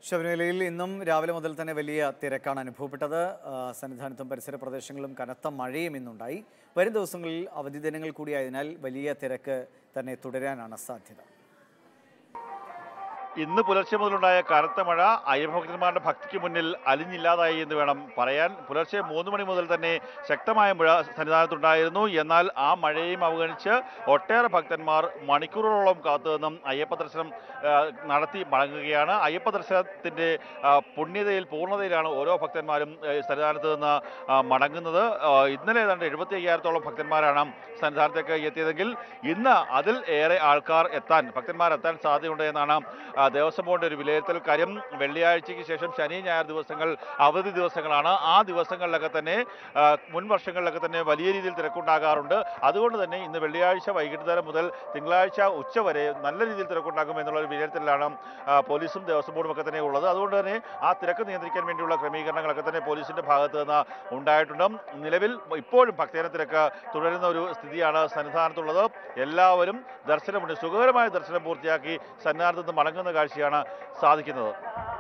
ശബരിമലയിൽ ഇന്നും രാവിലെ മുതൽ തന്നെ വലിയ തിരക്കാണ് അനുഭവപ്പെട്ടത് ആ, സന്നിധാനത്തും പരിസര പ്രദേശങ്ങളിലും കനത്ത മഴയും ഇന്നുണ്ടായി വരും ദിവസങ്ങളിൽ അവധി ദിനങ്ങൾ കൂടിയായതിനാൽ വലിയ തിരക്ക് തന്നെ തുടരാനാണ് സാധ്യത ഇന്ന് പുലർച്ചെ മുതലുണ്ടായ കനത്ത മഴ അയ്യഭക്തന്മാരുടെ ഭക്തിക്ക് മുന്നിൽ അലിഞ്ഞില്ലാതായി എന്ന് വേണം പറയാൻ പുലർച്ചെ മൂന്ന് മണി മുതൽ തന്നെ ശക്തമായ മഴ സന്നിധാനത്തുണ്ടായിരുന്നു എന്നാൽ ആ മഴയും അവഗണിച്ച് ഒട്ടേറെ ഭക്തന്മാർ മണിക്കൂറുകളോളം കാത്തുനിന്നും അയ്യപ്പ ദർശനം ആ, നടത്തി മടങ്ങുകയാണ് അയ്യപ്പ ദർശനത്തിന്റെ ആ, പുണ്യതയിൽ പൂർണ്ണതയിലാണ് ഓരോ ഭക്തന്മാരും ആ, സന്നിധാനത്ത് നിന്ന് ആ, മടങ്ങുന്നത് ആ, ഇന്നലെ ഏതാണ്ട് എഴുപത്തി അയ്യായിരത്തോളം ഭക്തന്മാരാണ് സന്നിധാനത്തേക്ക് എത്തിയതെങ്കിൽ ഇന്ന് അതിൽ ഏറെ ആൾക്കാർ എത്താൻ ഭക്തന്മാർ എത്താൻ സാധ്യതയുണ്ട് എന്നാണ് ആ, ദേവസ്വം ബോർഡിന്റെ ഒരു വിലയിരുത്തൽ കാര്യം വെള്ളിയാഴ്ചയ്ക്ക് ശേഷം ശനി ഞായർ ദിവസങ്ങൾ അവധി ദിവസങ്ങളാണ് ആ ദിവസങ്ങളിലൊക്കെ തന്നെ ആ, മുൻ വർഷങ്ങളിലൊക്കെ തന്നെ വലിയ രീതിയിൽ തിരക്കുണ്ടാകാറുണ്ട് അതുകൊണ്ട് തന്നെ ഇന്ന് വെള്ളിയാഴ്ച വൈകിട്ട് മുതൽ തിങ്കളാഴ്ച ഉച്ച വരെ നല്ല രീതിയിൽ തിരക്കുണ്ടാകും എന്നുള്ള ഒരു വിലയിരുത്തലാണ് ആ, പോലീസും ദേവസ്വം ബോർഡും ഒക്കെ തന്നെ ഉള്ളത് അതുകൊണ്ട് തന്നെ ആ തിരക്ക് നിയന്ത്രിക്കാൻ വേണ്ടിയുള്ള ക്രമീകരണങ്ങളൊക്കെ തന്നെ പോലീസിന്റെ ഭാഗത്ത് നിന്ന് ഉണ്ടായിട്ടുണ്ട് നിലവിൽ ഇപ്പോഴും ഭക്തജന തിരക്ക് തുടരുന്ന ഒരു സ്ഥിതിയാണ് സന്നിധാനത്തുള്ളത് എല്ലാവരും ദർശനമുണ്ട് സുഖകരമായ ദർശനം പൂർത്തിയാക്കി സന്നിധാനത്ത് നിന്ന് മടങ്ങുന്ന കാഴ്ചയാണ് സാധിക്കുന്നത്